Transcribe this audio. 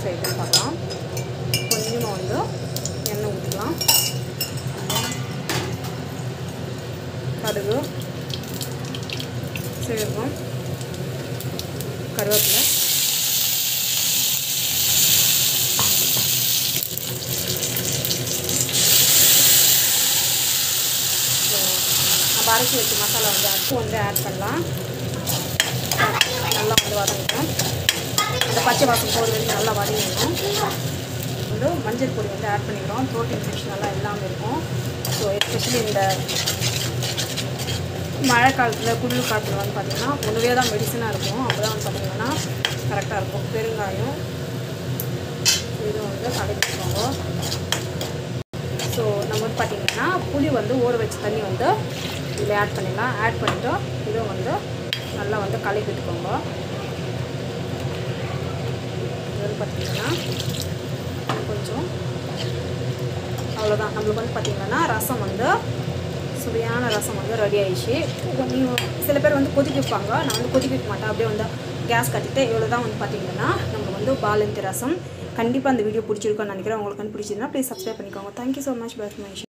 செய்யுதுன்னு பார்க்கலாம் கொஞ்சமாக வந்து எண்ணெய் ஊற்றிக்கலாம் கடுகு சீரகம் கருவேப்பிலை ஸோ நம்ம அரைச்சி வச்ச மசாலா வந்து அடுத்து வந்து ஆட் பண்ணலாம் நல்லா வந்து வதங்கணும் இந்த பச்சை வாசம் போகிற வரைக்கும் நல்லா வதங்கணும் வந்து மஞ்சள் பொடி வந்து ஆட் பண்ணிக்கிறோம் ப்ரோட்டீன் ஃபிஷ் நல்லா எல்லாமே இருக்கும் ஸோ எஸ்பெஷலி இந்த மழை காலத்தில் குளிர் காலத்தில் வந்து பார்த்திங்கன்னா ஒன்றுவே தான் மெடிசனாக இருக்கும் அப்போ தான் வந்து பார்த்திங்கன்னா கரெக்டாக இருக்கும் பெருங்காயம் இது வந்து கடைப்பிடிக்கோங்க ஸோ நம்ம வந்து பார்த்திங்கன்னா புளி வந்து ஊற வச்ச தண்ணி வந்து இதில் ஆட் பண்ணிடலாம் ஆட் பண்ணிவிட்டு இதை வந்து நல்லா வந்து கலக்கிட்டுக்கோங்க இது வந்து பார்த்திங்கன்னா கொஞ்சம் அவ்வளோதான் நம்மளுக்கு வந்து பார்த்திங்கன்னா ரசம் வந்து சுவையான ரசம் வந்து ரெடி ஆயிடுச்சு நீங்கள் சில பேர் வந்து கொதிக்க வைப்பாங்க நான் வந்து கொதிக்க வைக்க மாட்டேன் அப்படியே வந்து கேஸ் கட்டிட்டு இவ்வளோ தான் வந்து பார்த்திங்கன்னா நம்ம வந்து பாலந்தி ரசம் கண்டிப்பாக அந்த வீடியோ பிடிச்சிருக்கோன்னு நினைக்கிறேன் உங்களுக்கு வந்து பிடிச்சிருந்தா ப்ளீஸ் சப்ஸ்கிரைப் பண்ணிக்கோங்க தேங்க்யூ ஸோ மச் பை